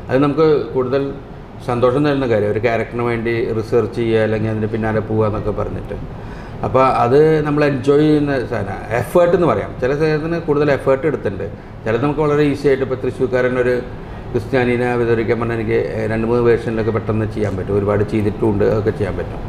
അത് നമുക്ക് കൂടുതൽ സന്തോഷം തരുന്ന കാര്യം ഒരു ക്യാരക്ടറിന് വേണ്ടി റിസർച്ച് ചെയ്യുക അല്ലെങ്കിൽ അതിന് പിന്നാലെ പോവുക എന്നൊക്കെ പറഞ്ഞിട്ട് അപ്പോൾ അത് നമ്മൾ എൻജോയ് ചെയ്യുന്ന സാധനം എഫേർട്ട് എന്ന് പറയാം ചില സാധനത്തിന് കൂടുതൽ എഫേർട്ട് എടുത്തിട്ടുണ്ട് ചിലത് നമുക്ക് വളരെ ഈസി ആയിട്ട് ഇപ്പോൾ തൃശ്ശൂർക്കാരനൊരു ക്രിസ്ത്യാനിനെ അവതരിക്കാൻ പറഞ്ഞാൽ എനിക്ക് രണ്ട് മൂന്ന് വേർഷനിലൊക്കെ പെട്ടെന്ന് ചെയ്യാൻ പറ്റും ഒരുപാട് ചെയ്തിട്ടുമുണ്ട് അതൊക്കെ ചെയ്യാൻ പറ്റും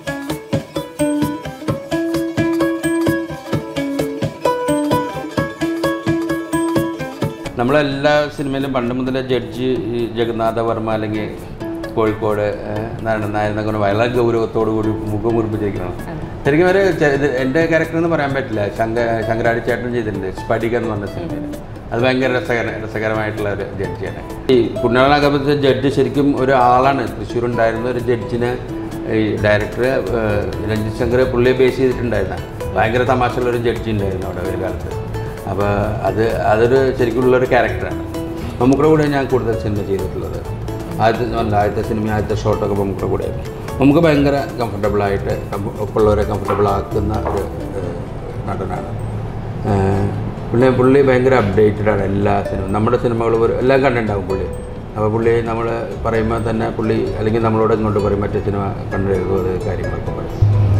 നമ്മളെല്ലാ സിനിമയിലും പണ്ട് മുതലേ ജഡ്ജി ഈ ജഗന്നാഥ വർമ്മ അല്ലെങ്കിൽ കോഴിക്കോട് ഏഹ്, നാരായണൻ നായർ എന്നൊക്കെ പറഞ്ഞ് വളരെ ഗൗരവത്തോടു കൂടി മുഖം മുറിപ്പിച്ചിരിക്കണം ശരിക്കും ഒരു ചെ- ഇത് എൻ്റെ ക്യാരക്ടർ എന്ന് പറയാൻ പറ്റില്ല ശങ്ക ശങ്കരാടി ചേട്ടൻ ചെയ്തിട്ടുണ്ട് സ്പടിക എന്ന് പറഞ്ഞ സിനിമയിൽ അത് ഭയങ്കര രസകര രസകരമായിട്ടുള്ള ഒരു ജഡ്ജിയാണ് ഈ പുണ്യാളനകത്തെ ജഡ്ജി ശരിക്കും ഒരു ആളാണ് തൃശ്ശൂർ ഉണ്ടായിരുന്ന ഒരു ജഡ്ജിനെ ഈ ഡയറക്ടർ രഞ്ജിത് ശങ്കർ പുള്ളിയെ ബേസ് ചെയ്തിട്ടുണ്ടായിരുന്ന ഭയങ്കര തമാശയുള്ള ഒരു ജഡ്ജി ഉണ്ടായിരുന്നു അവിടെ ഒരു കാലത്ത് അപ്പോൾ അത് അതൊരു ശരിക്കുള്ളൊരു ക്യാരക്ടറാണ് മമ്മൂക്കയുടെ കൂടെ ഞാൻ കൂടുതൽ സിനിമ ചെയ്തിട്ടുള്ളത് ആദ്യത്തെ നല്ല ആദ്യത്തെ സിനിമ ആദ്യത്തെ ഷോട്ടൊക്കെ മമ്മൂക്കയുടെ കൂടെ ആയിരുന്നു നമുക്ക് ഭയങ്കര കംഫർട്ടബിളായിട്ട് ഒപ്പമുള്ളവരെ കംഫർട്ടബിൾ ആക്കുന്ന ഒരു ഏഹ്, നടനാണ് ഏഹ്, പുള്ളി പുള്ളി ഭയങ്കര അപ്ഡേറ്റഡ് ആണ് എല്ലാ സിനിമ നമ്മുടെ സിനിമകളും ഒരു- എല്ലാം കണ്ടിട്ടുണ്ടാവും പുള്ളി അപ്പോൾ പുള്ളി നമ്മൾ പറയുമ്പോൾ തന്നെ പുള്ളി അല്ലെങ്കിൽ നമ്മളോട് ഇങ്ങോട്ട് പറയും മറ്റേ സിനിമ കണ്ടിരുന്നത് കാര്യങ്ങളൊക്കെ പറയും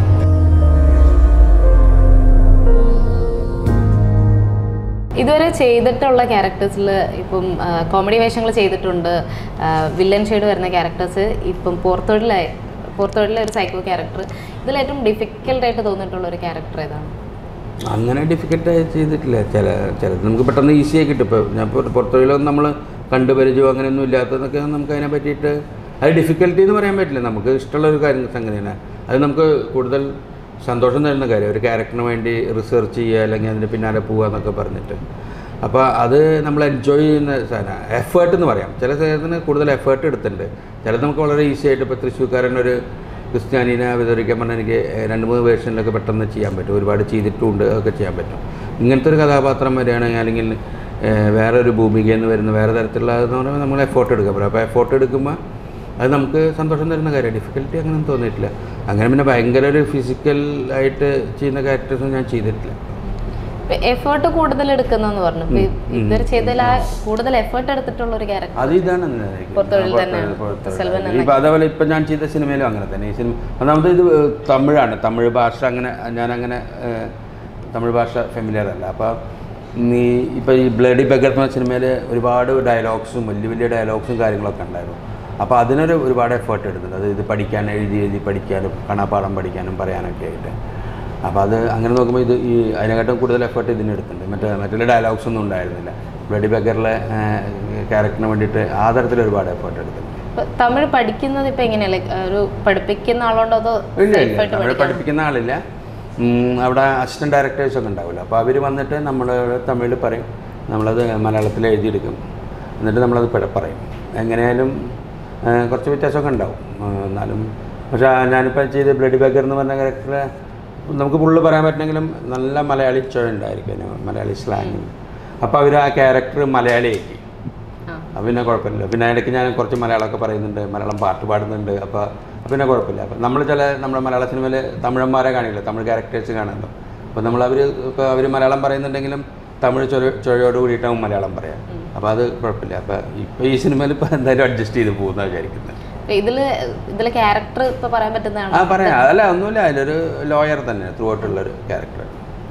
ഇതുവരെ ചെയ്തിട്ടുള്ള ക്യാരക്ടേഴ്സിൽ ഇപ്പം കോമഡി വേഷങ്ങൾ ചെയ്തിട്ടുണ്ട് വില്ലൻ ഷെയ്ഡ് വരുന്ന ക്യാരക്ടേഴ്സ് ഇപ്പം പോർത്തൊഴിലായി പോർത്തൊഴിലെ ഒരു സൈക്കോ ക്യാരക്ടർ ഇതിൽ ഏറ്റവും ഡിഫിക്കൽട്ടായിട്ട് തോന്നിയിട്ടുള്ള ഒരു ക്യാരക്ടർ ഏതാണ് അങ്ങനെ ഡിഫിക്കൽട്ടായി ചെയ്തിട്ടില്ല ചില ചിലത് നമുക്ക് പെട്ടെന്ന് ഈസിയായി കിട്ടും ഇപ്പോൾ ഞാൻ പുറത്തൊഴിലൊന്നും നമ്മൾ കണ്ടുപരിചയോ അങ്ങനെയൊന്നും ഇല്ലാത്തതൊക്കെ നമുക്ക് അതിനെ പറ്റിയിട്ട് അത് ഡിഫിക്കൽട്ടി എന്ന് പറയാൻ പറ്റില്ല നമുക്ക് ഇഷ്ടമുള്ള ഒരു കാര്യം സംഗതിയാണ് അത് നമുക്ക് കൂടുതൽ സന്തോഷം തരുന്ന കാര്യം ഒരു ക്യാരക്ടറിന് വേണ്ടി റിസർച്ച് ചെയ്യുക അല്ലെങ്കിൽ അതിന് പിന്നാലെ പോവുക എന്നൊക്കെ പറഞ്ഞിട്ട് അപ്പോൾ അത് നമ്മൾ എൻജോയ് ചെയ്യുന്ന സാധനം എഫേർട്ട് എന്ന് പറയാം ചില സാധനത്തിന് കൂടുതൽ എഫേർട്ട് എടുത്തിട്ടുണ്ട് ചിലത് നമുക്ക് വളരെ ഈസി ആയിട്ട് ഇപ്പോൾ തൃശ്ശൂർക്കാരനൊരു ക്രിസ്ത്യാനിനെ അവതരിക്കാൻ പറഞ്ഞാൽ എനിക്ക് രണ്ട് മൂന്ന് വേർഷനിലൊക്കെ പെട്ടെന്ന് ചെയ്യാൻ പറ്റും ഒരുപാട് ചെയ്തിട്ടുമുണ്ട് അതൊക്കെ ചെയ്യാൻ പറ്റും ഇങ്ങനത്തെ ഒരു കഥാപാത്രം വരികയാണെങ്കിൽ അല്ലെങ്കിൽ ഏഹ്, വേറെ ഒരു ഭൂമികയിൽ നിന്ന് വരുന്ന വേറെ തരത്തിലുള്ളതെന്ന് പറയുമ്പോൾ നമ്മൾ എഫോർട്ട് എടുക്കാൻ പറ്റും അപ്പോൾ എഫോർട്ട് എടുക്കുമ്പോൾ അത് നമുക്ക് സന്തോഷം തരുന്ന കാര്യം ഡിഫിക്കൽട്ടി അങ്ങനെയൊന്നും തോന്നിയിട്ടില്ല അങ്ങനെ പിന്നെ ഭയങ്കര ഒരു ഫിസിക്കൽ ആയിട്ട് ചെയ്യുന്ന ക്യാരക്ടേഴ്സും ഞാൻ ചെയ്തിട്ടില്ല എഫേർട്ട് കൂടുതൽ എടുക്കുന്നതെന്ന് പറഞ്ഞു ഇപ്പൊ ഇതുവരെ ചെയ്തതിൽ ആ കൂടുതൽ എഫേർട്ട് എടുത്തിട്ടുള്ള ഒരു ക്യാരക്ടർ അത് ഇതാണ് അങ്ങനെ ആയിരിക്കും. പുറത്തൊഴിൽ ആ, തന്നെ. പുറത്തൊഴിൽ സെൽവൻ തന്നെ. ഇപ്പൊ അതേപോലെ ഇപ്പം ഞാൻ ചെയ്ത സിനിമയിലും അങ്ങനെ തന്നെ ഈ സിനിമ ഒന്നാമത് ഇത് തമിഴാണ് തമിഴ് ഭാഷ അങ്ങനെ ഞാനങ്ങനെ ഏഹ്, തമിഴ് ഭാഷ ഫെമിലിയർ അല്ല അപ്പോൾ നീ ഇപ്പോൾ ഈ ബ്ലഡി ബഗർ എന്ന സിനിമയിൽ ഒരുപാട് ഡയലോഗ്സും വലിയ വലിയ ഡയലോഗ്സും കാര്യങ്ങളൊക്കെ ഉണ്ടായിരുന്നു അപ്പോൾ അതിനൊരു ഒരുപാട് എഫേർട്ട് എടുത്തിട്ടുണ്ട് അത് ഇത് പഠിക്കാൻ എഴുതി എഴുതി പഠിക്കാനും കാണാപ്പാടം പഠിക്കാനും പറയാനൊക്കെ ആയിട്ട് അപ്പോൾ അത് അങ്ങനെ നോക്കുമ്പോൾ ഇത് ഈ അതിനെക്കാട്ടും കൂടുതൽ എഫേർട്ട് ഇതിന് എടുത്തിട്ടുണ്ട് മറ്റേ മറ്റുള്ള ഡയലോഗ്സ് ഒന്നും ഉണ്ടായിരുന്നില്ല ബ്ലഡി ബഗറിലെ ക്യാരക്ടറിന് വേണ്ടിയിട്ട് ആ തരത്തിൽ ഒരുപാട് എഫേർട്ട് എടുത്തിട്ടുണ്ട് ഇപ്പൊ തമിഴ് പഠിക്കുന്നത് ഇപ്പൊ എങ്ങനെയാ ലൈക്ക് ഒരു പഠിപ്പിക്കുന്ന ആളുണ്ടോ അതോ ഇല്ല safe ഇല്ല ആയിട്ട് നമ്മൾ പഠിക്കാൻ? പഠിപ്പിക്കുന്ന ആളില്ല ഉം, അവിടെ അസിസ്റ്റൻറ്റ് ഡയറക്ടേഴ്സ് ഒക്കെ ഉണ്ടാവില്ല അപ്പോൾ അവർ വന്നിട്ട് നമ്മൾ തമിഴിൽ പറയും നമ്മളത് മലയാളത്തിൽ എഴുതിയെടുക്കും എന്നിട്ട് നമ്മളത് പ- പറയും എങ്ങനെയായാലും ആ, കുറച്ച് വ്യത്യാസമൊക്കെ ഉണ്ടാവും ആ, എന്നാലും പക്ഷേ ഞാനിപ്പോൾ ചെയ്ത ബ്ലഡി ബേക്കർ എന്ന് പറഞ്ഞ ക്യാരക്ടറെ നമുക്ക് ഫുള്ള് പറയാൻ പറ്റണമെങ്കിലും നല്ല മലയാളി ചുവ ഉണ്ടായിരിക്കും അതിന് മലയാളി സ്ലാങ് അപ്പോൾ അവർ ആ ക്യാരക്ടർ മലയാളിയാക്കി ആ. അപ്പം പിന്നെ കുഴപ്പമില്ല പിന്നെ ഇടയ്ക്ക് ഞാൻ കുറച്ച് മലയാളമൊക്കെ പറയുന്നുണ്ട് മലയാളം പാട്ട് പാടുന്നുണ്ട് അപ്പോൾ അപ്പം പിന്നെ കുഴപ്പമില്ല അപ്പം നമ്മൾ ചില നമ്മുടെ മലയാള സിനിമയിൽ തമിഴന്മാരെ കാണില്ല തമിഴ് ക്യാരക്ടേഴ്സ് കാണുമല്ലോ അപ്പോൾ നമ്മൾ അവർ ഇപ്പോൾ അവർ മലയാളം പറയുന്നുണ്ടെങ്കിലും തമിഴ് ചൊര ചുഴയോട് കൂടിയിട്ടാവും മലയാളം പറയാം അപ്പോൾ അത് കുഴപ്പമില്ല അപ്പോൾ ഇപ്പോൾ ഈ സിനിമയിൽ ഇപ്പോൾ എന്തായാലും അഡ്ജസ്റ്റ് ചെയ്ത് പോകുന്ന വിചാരിക്കുന്നത് ഇപ്പൊ ഇതില് ഇതിലെ ക്യാരക്ടർ ഇപ്പൊ പറയാൻ പറ്റുന്നതാണ് ആ പറയാം അതല്ല ഒന്നുമില്ല അതിലൊരു ലോയർ തന്നെ ത്രൂ ഔട്ടുള്ളൊരു ക്യാരക്ടർ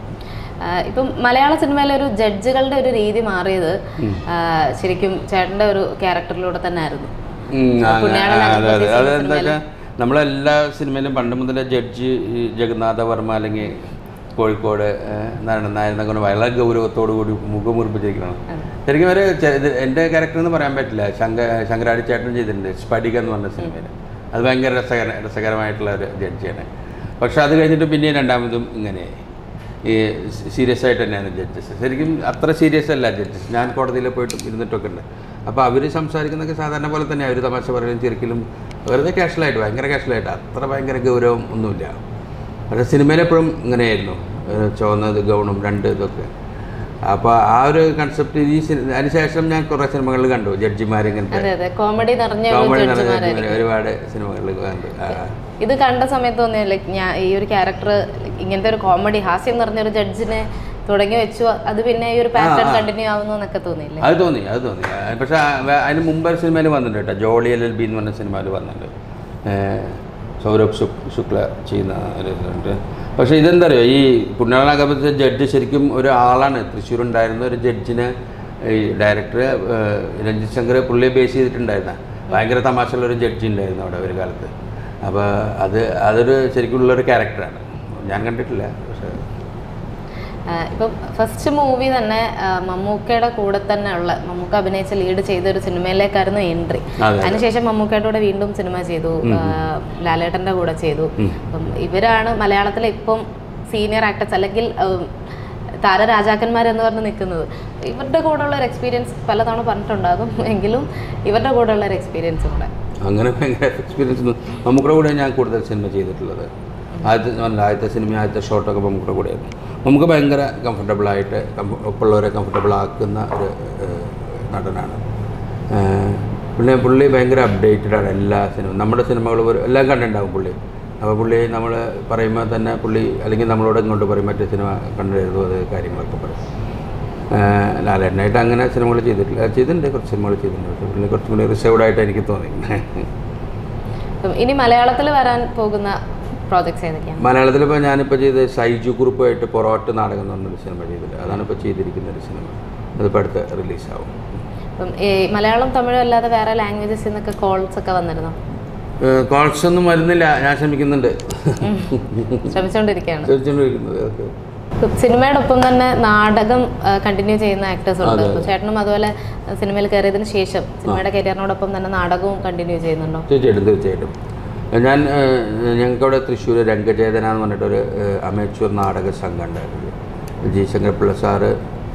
ആഹ് ഇപ്പം മലയാള സിനിമയിലെ ഒരു ജഡ്ജുകളുടെ ഒരു രീതി മാറിയത് ആഹ് ശരിക്കും ചേട്ടന്റെ ഒരു ക്യാരക്ടറിലൂടെ തന്നെ ആയിരുന്നു ഉം, ആ, പുണ്യാളൻ ആ, അതെ അതെ അകത്ത് അതെന്താ വെച്ചാൽ നമ്മളെല്ലാ സിനിമയിലും പണ്ട് മുതലേ ജഡ്ജി ഈ ജഗന്നാഥ വർമ്മ അല്ലെങ്കിൽ കോഴിക്കോട് ഏഹ്, നാരായണൻ നായർ എന്നൊക്കെ പറഞ്ഞ് വളരെ ഗൗരവത്തോടു കൂടി മുഖം മുറിപ്പിച്ചിരിക്കണം ശരിക്കും ഒരു ചെ- ഇത് എൻ്റെ ക്യാരക്ടർ എന്ന് പറയാൻ പറ്റില്ല ശങ്ക ശങ്കരാടി ചേട്ടൻ ചെയ്തിട്ടുണ്ട് സ്പടിക എന്ന് പറഞ്ഞ സിനിമയിൽ അത് ഭയങ്കര രസകര രസകരമായിട്ടുള്ള ഒരു ജഡ്ജിയാണ് പക്ഷെ അത് കഴിഞ്ഞിട്ട് പിന്നെയും രണ്ടാമതും ഇങ്ങനെയായി ഈ സീരിയസ് ആയിട്ട് തന്നെയാണ് ജഡ്ജസ് ശരിക്കും അത്ര സീരിയസ് അല്ല ജഡ്ജസ് ഞാൻ കോടതിയിൽ പോയിട്ട് ഇരുന്നിട്ടൊക്കെ ഉണ്ട് അപ്പോൾ അവർ സംസാരിക്കുന്നതൊക്കെ സാധാരണ പോലെ തന്നെ അവർ തമാശ പറയലും ചിരിക്കലും വെറുതെ കാഷ്വലായിട്ട് ഭയങ്കര കാഷ്വലായിട്ട് അത്ര ഭയങ്കര ഗൗരവം ഒന്നുമില്ല പക്ഷേ സിനിമയിൽ എപ്പോഴും ഇങ്ങനെയായിരുന്നു ഏഹ് ചുവന്നത് ഗൗണും രണ്ട് ഇതൊക്കെ അപ്പോൾ ആ ഒരു കൺസെപ്റ്റ് ഈ സിനിമ അതിനുശേഷം ഞാൻ കുറേ സിനിമകളിൽ കണ്ടു ജഡ്ജിമാർ ഇങ്ങനത്തെ അതെ അതെ കോമഡി നിറഞ്ഞ ഒരു കോമഡി നടന്ന ജഡ്ജിമാരായിരിക്കും ജഡ്ജിമാർ ഒരുപാട് സിനിമകളിൽ കണ്ടു ആ. ഇത് കണ്ട സമയത്ത് തോന്നിയ ലൈക്ക് ഞാൻ ഈ ഒരു ക്യാരക്ടർ ഇങ്ങനത്തെ ഒരു കോമഡി ഹാസ്യം നിറഞ്ഞ ഒരു ജഡ്ജിനെ തുടങ്ങി വെച്ചു അത് പിന്നെ ഈ ഒരു പാറ്റേൺ കണ്ടിന്യൂ ആവുന്നു എന്നൊക്കെ തോന്നിയില്ലേ അത് തോന്നി അത് തോന്നി ആ, പക്ഷേ ആ, വേ- അതിന് മുമ്പ് ഒരു സിനിമയിൽ വന്നിട്ടുണ്ട് കേട്ടോ ജോളി എൽ എൽ ബി എന്ന് പറഞ്ഞ സിനിമയിൽ വന്നിട്ടുണ്ട് ഏഹ്, സൗരഭ് ശുക് ശുക്ല ചെയ്യുന്ന ഒരു ഇതുണ്ട് പക്ഷേ ഇതെന്താ പറയുക ഈ പുണ്യാളനാഗപത്തെ ജഡ്ജി ശരിക്കും ഒരു ആളാണ് തൃശ്ശൂർ ഉണ്ടായിരുന്ന ഒരു ജഡ്ജിനെ ഈ ഡയറക്ടർ രഞ്ജിത് ശങ്കർ പുള്ളിയെ ബേസ് ചെയ്തിട്ടുണ്ടായിരുന്ന ഭയങ്കര തമാശയുള്ള ഒരു ജഡ്ജി ഉണ്ടായിരുന്നു അവിടെ ഒരു കാലത്ത് അപ്പോൾ അത് അതൊരു ശരിക്കുള്ളൊരു ക്യാരക്ടറാണ് ഞാൻ കണ്ടിട്ടില്ല പക്ഷേ ആഹ് ഇപ്പം ഫസ്റ്റ് മൂവി തന്നെ ആഹ് മമ്മൂക്കയുടെ കൂടെ തന്നെ ഉള്ള മമ്മൂക്ക അഭിനയിച്ച ലീഡ് ചെയ്ത ഒരു സിനിമയിലേക്കായിരുന്നു എൻട്രി അതെ. അതിനുശേഷം മമ്മൂക്കയുടെ കൂടെ വീണ്ടും സിനിമ ചെയ്തു ആഹ് ലാലേട്ടൻ്റെ കൂടെ ചെയ്തു അപ്പം ഇവരാണ് മലയാളത്തിലെ ഇപ്പം സീനിയർ ആക്ടേഴ്സ് അല്ലെങ്കിൽ ഉം, താരരാജാക്കന്മാരെന്ന് പറഞ്ഞ് നിൽക്കുന്നത് ഇവരുടെ കൂടെയുള്ള ഒരു എക്സ്പീരിയൻസ് പലതവണ പറഞ്ഞിട്ടുണ്ടാകും എങ്കിലും ഇവരുടെ കൂടെയുള്ള ഒരു എക്സ്പീരിയൻസ് കൂടെ അങ്ങനെ ഭയങ്കര എക്സ്പീരിയൻസ് ഒന്നും നമുക്കുടെ കൂടെ ഞാൻ കൂടുതൽ സിനിമ ചെയ്തിട്ടുള്ളത് ആദ്യത്തെ അല്ല ആദ്യത്തെ സിനിമ ആദ്യത്തെ ഷോട്ടൊക്കെ നമുക്കുടെ കൂടെയായിരുന്നു നമുക്ക് ഭയങ്കര കംഫർട്ടബിളായിട്ട് ഒപ്പമുള്ളവരെ കംഫർട്ടബിൾ ആക്കുന്ന ഒരു ഏഹ്, നടനാണ് ഏഹ്, പിന്നെ പുള്ളി ഭയങ്കര അപ്ഡേറ്റഡ് ആണ് എല്ലാ സിനിമ നമ്മുടെ സിനിമകളും ഒരു എല്ലാം കണ്ടിട്ടുണ്ടാവും പുള്ളി അപ്പോൾ പുള്ളി നമ്മൾ പറയുമ്പോൾ തന്നെ പുള്ളി അല്ലെങ്കിൽ നമ്മളോട് ഇങ്ങോട്ട് പറയും മറ്റേ സിനിമ കണ്ടിരുന്നു അത് കാര്യങ്ങളൊക്കെ പറയും ഏഹ് ലാലേട്ടനായിട്ട് അങ്ങനെ സിനിമകൾ ചെയ്തിട്ടില്ല ചെയ്തിട്ടുണ്ട് കുറച്ച് സിനിമകൾ ചെയ്തിട്ടുണ്ട് പക്ഷേ പുള്ളി കുറച്ചും കൂടി റിസർവ്ഡ് ആയിട്ട് എനിക്ക് തോന്നി അപ്പം ഇനി മലയാളത്തിൽ വരാൻ പോകുന്ന പ്രോജക്ട്സ് ഏതൊക്കെയാണ് മലയാളത്തിൽ ഇപ്പോൾ ഞാനിപ്പോൾ ചെയ്ത് സൈജു കുറുപ്പുമായിട്ട് പൊറോട്ട് നാടകം എന്ന് പറഞ്ഞൊരു സിനിമ ചെയ്തില്ല അതാണ് ഇപ്പോൾ ചെയ്തിരിക്കുന്ന ഒരു സിനിമ അതിപ്പോൾ അടുത്ത് റിലീസാവും അപ്പം ഈ മലയാളം തമിഴ് അല്ലാതെ വേറെ ലാംഗ്വേജസിൽ നിന്നൊക്കെ കോൾസ് ഒക്കെ വന്നിരുന്നോ കോൾസ് ഒന്നും വരുന്നില്ല ഞാൻ ശ്രമിക്കുന്നുണ്ട് ശ്രമിച്ചുകൊണ്ടിരിക്കുകയാണ് ശ്രമിച്ചുകൊണ്ടിരിക്കുന്നത് അതൊക്കെ ഇപ്പം സിനിമയോടൊപ്പം തന്നെ നാടകം കണ്ടിന്യൂ ചെയ്യുന്ന ആക്ടേഴ്സ് ഉണ്ട് അപ്പം ചേട്ടനും അതുപോലെ അഹ് സിനിമയിൽ കയറിയതിന് ശേഷം സിനിമയുടെ കരിയറിനോടൊപ്പം തന്നെ നാടകവും കണ്ടിന്യൂ ചെയ്യുന്നുണ്ടോ തീർച്ചയായിട്ടും തീർച്ചയായിട്ടും ഞാൻ ഞങ്ങൾക്കവിടെ തൃശ്ശൂർ രംഗചേതന എന്ന് പറഞ്ഞിട്ടൊരു അമേച്ചൂർ നാടക സംഘം ഉണ്ടായിരുന്നു ജി ശങ്കരപ്പിള്ള സാറ്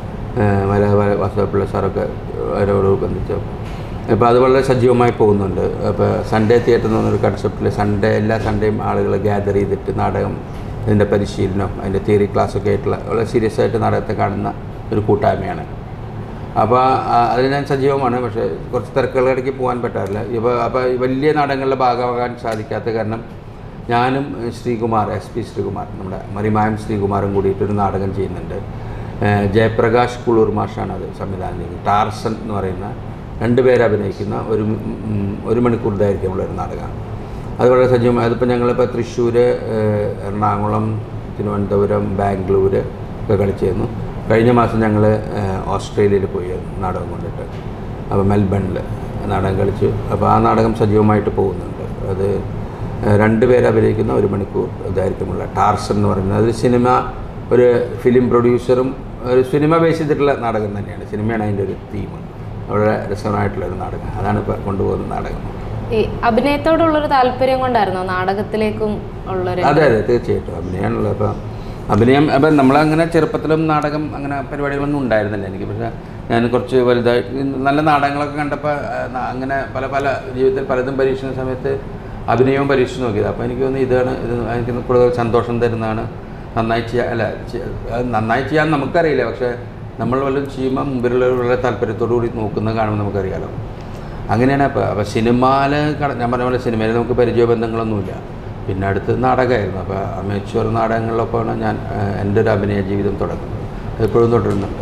മലയാള വാസുദേവപിള്ള സാറൊക്കെ അവരോട് ബന്ധിച്ചു അപ്പോൾ അത് വളരെ സജീവമായി പോകുന്നുണ്ട് അപ്പോൾ സൺഡേ തിയേറ്റർ എന്ന് പറഞ്ഞൊരു കൺസെപ്റ്റിൽ സൺഡേ എല്ലാ സൺഡേയും ആളുകൾ ഗ്യാദർ ചെയ്തിട്ട് നാടകം ഇതിൻ്റെ പരിശീലനം അതിൻ്റെ തിയറി ക്ലാസ്സൊക്കെ ആയിട്ടുള്ള വളരെ സീരിയസ് ആയിട്ട് നാടകത്തെ കാണുന്ന ഒരു കൂട്ടായ്മയാണ് അപ്പോൾ അതിൽ ഞാൻ സജീവമാണ് പക്ഷേ കുറച്ച് തിരക്കുകളിടയ്ക്ക് പോകാൻ പറ്റാറില്ല ഇപ്പോൾ അപ്പോൾ ഈ വലിയ നാടകങ്ങളിലെ ഭാഗമാകാൻ സാധിക്കാത്ത കാരണം ഞാനും ഏഹ്, ശ്രീകുമാർ എസ് പി ശ്രീകുമാർ നമ്മുടെ മറിമായം ശ്രീകുമാറും കൂടിയിട്ടൊരു നാടകം ചെയ്യുന്നുണ്ട് ഏഹ്, ജയപ്രകാശ് കുളൂർ മാഷാണ് അത് സംവിധാനം ചെയ്യുന്നത് ടാർസൻ എന്ന് പറയുന്ന രണ്ട് പേര് അഭിനയിക്കുന്ന ഒരു ഉം, ഒരു മണിക്കൂർ ദൈർഘ്യമുള്ള ഒരു നാടകമാണ് അത് വളരെ സജീവം അതിപ്പോൾ ഞങ്ങളിപ്പോൾ തൃശ്ശൂർ ഏഹ്, എറണാകുളം തിരുവനന്തപുരം ബാംഗ്ലൂർ ഒക്കെ കളിച്ചിരുന്നു കഴിഞ്ഞ മാസം ഞങ്ങൾ ഓസ്ട്രേലിയയിൽ പോയി നാടകം കൊണ്ടിട്ട് അപ്പോൾ മെൽബണിൽ നാടകം കളിച്ചു അപ്പോൾ ആ നാടകം സജീവമായിട്ട് പോകുന്നുണ്ട് അത് ഏഹ്, രണ്ട് പേര് അഭിനയിക്കുന്ന ഒരു മണിക്കൂർ ദൈർഘ്യമുള്ള ടാർസൺ എന്ന് പറയുന്നത് അത് സിനിമ ഒരു ഫിലിം പ്രൊഡ്യൂസറും ഒരു സിനിമ ബേസ് ചെയ്തിട്ടുള്ള നാടകം തന്നെയാണ് സിനിമയാണ് അതിൻ്റെ ഒരു തീം വളരെ രസകരമായിട്ടുള്ള ഒരു നാടകം അതാണ് ഇപ്പോൾ കൊണ്ടുപോകുന്ന നാടകം ഈ അഭിനയത്തോടുള്ളൊരു താല്പര്യം കൊണ്ടായിരുന്നോ നാടകത്തിലേക്കും ഉള്ളൊരു അതെ അതെ തീർച്ചയായിട്ടും അഭിനയമാണല്ലോ അപ്പം അഭിനയം അപ്പം നമ്മളങ്ങനെ ചെറുപ്പത്തിലും നാടകം അങ്ങനെ പരിപാടികളൊന്നും ഉണ്ടായിരുന്നില്ല എനിക്ക് പക്ഷേ ഞാൻ കുറച്ച് വലുതായി നല്ല നാടകങ്ങളൊക്കെ കണ്ടപ്പോൾ ആ, ന- അങ്ങനെ പല പല ജീവിതത്തിൽ പലതും പരീക്ഷിക്കുന്ന സമയത്ത് അഭിനയവും പരീക്ഷിച്ച് നോക്കിയത് അപ്പോൾ എനിക്ക് തോന്നുന്നു ഇതാണ് ഇത് എനിക്ക് കൂടുതൽ സന്തോഷം തരുന്നതാണ് നന്നായി ചെയ്യാൻ അല്ല ചെ- അത് നന്നായി ചെയ്യാൻ നമുക്കറിയില്ല പക്ഷേ നമ്മൾ വല്ലതും ചെയ്യുമ്പോൾ മുമ്പിലുള്ളവർ വളരെ താല്പര്യത്തോടു കൂടി നോക്കുന്നത് കാണുമ്പോൾ നമുക്കറിയാലോ അങ്ങനെയാണ് അപ്പോൾ അപ്പോൾ സിനിമയിൽ ഞാൻ പറഞ്ഞ പോലെ സിനിമയിൽ നമുക്ക് പരിചയബന്ധങ്ങളൊന്നുമില്ല പിന്നെ അടുത്ത് നാടകമായിരുന്നു അപ്പോൾ അമേച്വർ നാടകങ്ങളിലൊക്കെയാണ് ഞാൻ ആ, എൻ്റെ ഒരു അഭിനയ ജീവിതം തുടങ്ങുന്നത് അതിപ്പോഴും തുടരുന്നുണ്ട്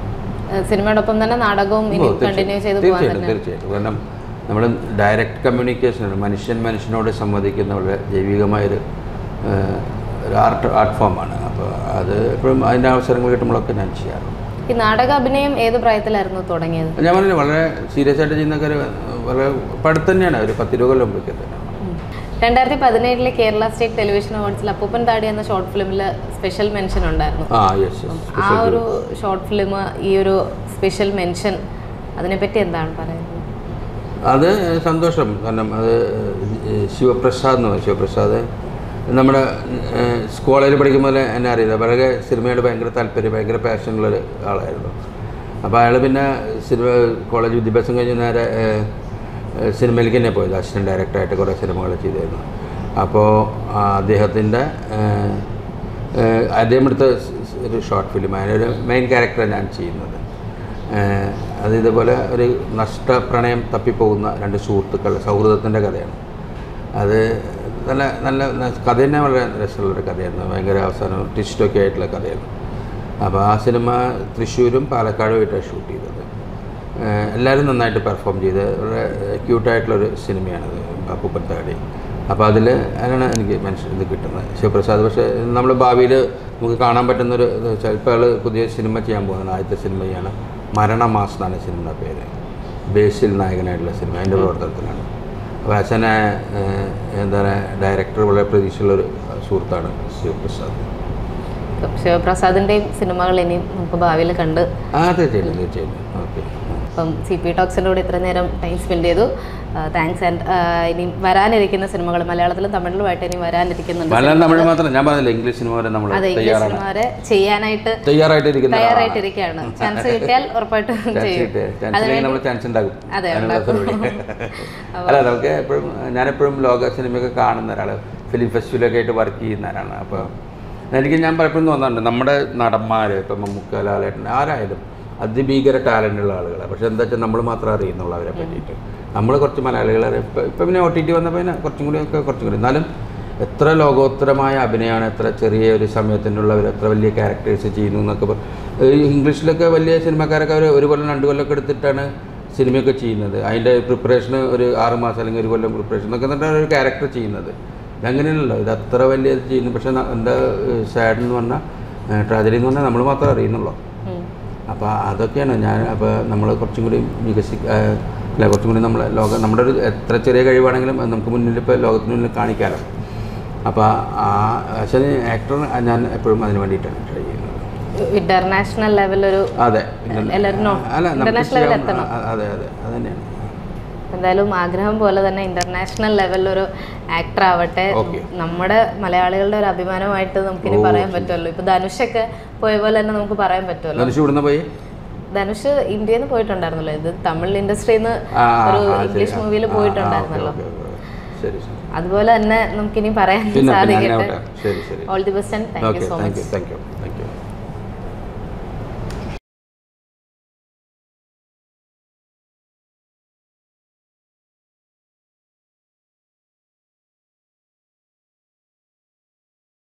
ഏഹ് സിനിമയോടൊപ്പം തന്നെ നാടകവും ഇനി ഓ, തീർച്ചയായും. കണ്ടിന്യൂ ചെയ്ത് പോകാൻ തീർച്ചയായിട്ടും തന്നെ തീർച്ചയായിട്ടും കാരണം നമ്മൾ ഡയറക്റ്റ് കമ്മ്യൂണിക്കേഷനാണ് മനുഷ്യൻ മനുഷ്യനോട് സംവദിക്കുന്ന വളരെ ജൈവികമായൊരു ആ, ഒരു ആർട്ട് ആർട്ട് ഫോമാണ് അപ്പോൾ അത് എപ്പോഴും അതിൻ്റെ അവസരങ്ങൾ കിട്ടുമ്പോഴൊക്കെ ഞാൻ ചെയ്യാറുണ്ട് ഈ നാടക അഭിനയം ഏത് പ്രായത്തിലായിരുന്നു തുടങ്ങിയത് ഞാൻ പറഞ്ഞില്ല വളരെ സീരിയസ് ആയിട്ട് ചെയ്യുന്നൊക്കെ ഒരു വളരെ ഇപ്പം അടുത്ത് തന്നെയാണ് ഒരു പത്തിരുപത് കൊല്ലം മുമ്പൊക്കെ തന്നെ രണ്ടായിരത്തി പതിനേഴിലെ കേരള സ്റ്റേറ്റ് ടെലിവിഷൻ അവാർഡ്സിൽ അപ്പൂപ്പൻ താടി എന്ന ഷോർട്ട് ഫിലിമിൽ സ്പെഷ്യൽ മെൻഷൻ ഉണ്ടായിരുന്നു ആ യെസ് യെസ് ആ ഒരു ഷോർട്ട് ഫിലിം ഈ ഒരു സ്പെഷ്യൽ മെൻഷൻ അതിനെപ്പറ്റി എന്താണ് പറയുന്നത് അത് സന്തോഷം കാരണം അത് ശിവപ്രസാദ് എന്ന് പറയും ശിവപ്രസാദ് നമ്മുടെ കോളേജിൽ പഠിക്കുമ്പോൾ എന്നെ അറിയില്ല വളരെ സിനിമയോട് ഭയങ്കര താല്പര്യം ഭയങ്കര പാഷനുള്ളൊരു ആളായിരുന്നു അപ്പോൾ അയാൾ പിന്നെ സിനിമ കോളേജ് വിദ്യാഭ്യാസം കഴിഞ്ഞ് നേരെ ഏഹ്, ഏഹ്, സിനിമയിലേക്ക് തന്നെ പോയത് അസിസ്റ്റൻറ്റ് ഡയറക്ടറായിട്ട് കുറേ സിനിമകൾ ചെയ്തിരുന്നു അപ്പോൾ അദ്ദേഹത്തിൻ്റെ ഏഹ്, ഏഹ്, അദ്ദേഹം എടുത്ത ഒരു ഷോർട്ട് ഫിലിം അതിനൊരു മെയിൻ ക്യാരക്ടറാണ് ഞാൻ ചെയ്യുന്നത് ഏഹ് അത് ഇതുപോലെ ഒരു നഷ്ടപ്രണയം തപ്പിപ്പോകുന്ന രണ്ട് സുഹൃത്തുക്കൾ സൗഹൃദത്തിൻ്റെ കഥയാണ് അത് നല്ല നല്ല ന- കഥ തന്നെ വളരെ രസമുള്ളൊരു കഥയായിരുന്നു ഭയങ്കര അവസാനം ട്വിസ്റ്റൊക്കെ ആയിട്ടുള്ള കഥയായിരുന്നു അപ്പോൾ ആ സിനിമ തൃശ്ശൂരും പാലക്കാടുമായിട്ടാണ് ഷൂട്ട് ചെയ്തത് ഏഹ് എല്ലാവരും നന്നായിട്ട് പെർഫോം ചെയ്ത് വളരെ ക്യൂട്ടായിട്ടുള്ളൊരു സിനിമയാണത് അപ്പൂപ്പൻ താടി അപ്പോൾ അതിൽ അതിനാണ് എനിക്ക് മനസ്സിൽ ഇത് കിട്ടുന്നത് ശിവപ്രസാദ് പക്ഷേ നമ്മൾ ഭാവിയിൽ നമുക്ക് കാണാൻ പറ്റുന്നൊരു ഇത് വെച്ചാൽ ഇപ്പോൾ ആൾ പുതിയ സിനിമ ചെയ്യാൻ പോകുന്നത് ആദ്യത്തെ സിനിമയാണ് മരണമാസ് എന്നാണ് സിനിമയുടെ പേര് ബേസിൽ നായകനായിട്ടുള്ള സിനിമ അതിൻ്റെ പ്രവർത്തനത്തിലാണ് അപ്പോൾ അച്ഛനെ ഏഹ്, എന്താ പറയുക ഡയറക്ടർ വളരെ പ്രതീക്ഷയുള്ളൊരു സുഹൃത്താണ് ശിവപ്രസാദ് ശിവപ്രസാദിൻ്റെയും സിനിമകൾ ഇനിയും നമുക്ക് ഭാവിയിൽ കണ്ട് ആ തീർച്ചയായിട്ടും തീർച്ചയായിട്ടും ഓക്കെ അപ്പം സി പി ടോക്സിൻ്റെ കൂടെ ഇത്ര നേരം ടൈം സ്പെൻഡ് ചെയ്തു താങ്ക്സ് ആൻഡ് ഇനി വരാനിരിക്കുന്ന സിനിമകൾ മലയാളത്തിലും തമിഴിലുമായിട്ട് ഇനി വരാനിരിക്കുന്നുണ്ട് മലയാളം തമിഴ് മാത്രം ഞാൻ പറഞ്ഞില്ല ഇംഗ്ലീഷ് സിനിമ വരെ നമ്മൾ അതെ ഇംഗ്ലീഷ് തയ്യാറാണ് സിനിമ വരെ ചെയ്യാനായിട്ട് തയ്യാറായിട്ടിരിക്കുന്ന ഒരാളാണ്. തയ്യാറായിട്ടിരിക്കുകയാണ് ചാൻസ് കിട്ടിയാൽ ഉറപ്പായിട്ടും ചാൻസ് ചെയ്യും കിട്ടിയ ചാൻസ് ഇല്ലെങ്കിൽ നമ്മൾ ചാൻസ് ഉണ്ടാകും അതെ, അതിനുള്ള പരിപാടി. അല്ല നമുക്ക് എപ്പോഴും ഞാനെപ്പോഴും ലോക സിനിമയൊക്കെ കാണുന്ന ഒരാൾ ഫിലിം ഫെസ്റ്റിവലൊക്കെ ആയിട്ട് വർക്ക് ചെയ്യുന്ന ആളാണ് അപ്പോൾ എനിക്ക് ഞാൻ പലപ്പോഴും തോന്നാറുണ്ട് നമ്മുടെ നടന്മാർ ഇപ്പം മമ്മൂക്ക ലാലേട്ടൻ ആരായാലും അതിഭീകര ടാലൻ്റ് ഉള്ള ആളുകളാണ് പക്ഷെ എന്താ വെച്ചാൽ നമ്മൾ മാത്രം അറിയുന്നുള്ളൂ അവരെ പറ്റിയിട്ട് നമ്മൾ കുറച്ച് മലയാളികളെ ഇപ്പം ഇപ്പം പിന്നെ ഒ ടി ടി വന്നപ്പോൾ പിന്നെ കുറച്ചും കൂടി ഒക്കെ കുറച്ചും കൂടി എന്നാലും എത്ര ലോകോത്തരമായ അഭിനയമാണ് എത്ര ചെറിയ ഒരു സമയത്തിനുള്ളവർ എത്ര വലിയ ക്യാരക്ടേഴ്സ് ചെയ്യുന്നു എന്നൊക്കെ പറ- ഈ ഇംഗ്ലീഷിലൊക്കെ വലിയ സിനിമക്കാരൊക്കെ അവർ ഒരു കൊല്ലം രണ്ട് കൊല്ലമൊക്കെ എടുത്തിട്ടാണ് സിനിമയൊക്കെ ചെയ്യുന്നത് അതിൻ്റെ പ്രിപ്പറേഷന് ഒരു ആറ് മാസം അല്ലെങ്കിൽ ഒരു കൊല്ലം പ്രിപ്പറേഷൻ എന്നൊക്കെ എന്നിട്ടാണ് ഒരു ക്യാരക്ടർ ചെയ്യുന്നത് ഇതങ്ങനെയല്ലല്ലോ ഇത് അത്ര വലിയ ഇത് ചെയ്യുന്നു പക്ഷേ ന- എന്താ സാഡ് എന്ന് പറഞ്ഞാൽ ട്രാജഡി എന്ന് പറഞ്ഞാൽ നമ്മൾ മാത്രമേ അറിയുന്നുള്ളൂ ഉം. അപ്പോൾ അതൊക്കെയാണ് ഞാൻ അപ്പോൾ നമ്മൾ കുറച്ചും കൂടി വികസി ആ, അല്ല കുറച്ചും കൂടി നമ്മൾ ലോകം നമ്മുടെ ഒരു എത്ര ചെറിയ കഴിവാണെങ്കിലും അത് നമുക്ക് മുന്നിൽ ഇപ്പോൾ ലോകത്തിന് മുന്നിൽ കാണിക്കാമല്ലോ അപ്പോൾ ആ പക്ഷേ ആക്ടർ ഞാൻ എപ്പോഴും അതിന് വേണ്ടിയിട്ടാണ് ട്രൈ ചെയ്യുന്നത് ഇന്റർനാഷണൽ ലെവലൊരു അതെ എല്ലാവരും നോ- അല്ല നമുക്ക് international level ചെയ്യാം. എത്തണം. അ- അതെ അതെ അത് തന്നെയാണ് എന്തായാലും ആഗ്രഹം പോലെ തന്നെ ഇന്റർനാഷണൽ ലെവലിലൊരു ആക്ടർ ആവട്ടെ Okay. നമ്മുടെ മലയാളികളുടെ ഒരു അഭിമാനമായിട്ട് നമുക്കിനി ഓ, പറയാൻ പറ്റുമല്ലോ ഇപ്പൊ ധനുഷൊക്കെ പോയ പോലെ തന്നെ നമുക്ക് പറയാൻ പറ്റുമല്ലോ ധനുഷ് ഇവിടുന്ന് പോയി ധനുഷ് ഇന്ത്യയിൽ നിന്ന് പോയിട്ടുണ്ടായിരുന്നല്ലോ ഇത് തമിഴ് ഇൻഡസ്ട്രിയിൽ നിന്ന് ആ, ആ, ഒരു ആ, ശരി. ഇംഗ്ലീഷ് ആ, മൂവിയിൽ ആ, ആ, പോയിട്ടുണ്ടായിരുന്നല്ലോ ഓക്കേ, ഓക്കേ, ഓക്കേ. ശരി ശരി അതുപോലെ തന്നെ നമുക്കിനി പറയാൻ പിന്നെ പിന്നെ അങ്ങനെ സാധിക്കട്ടെ ആവട്ടെ ശരി ശരി all the best and thank you okay so thank much you thank you thank U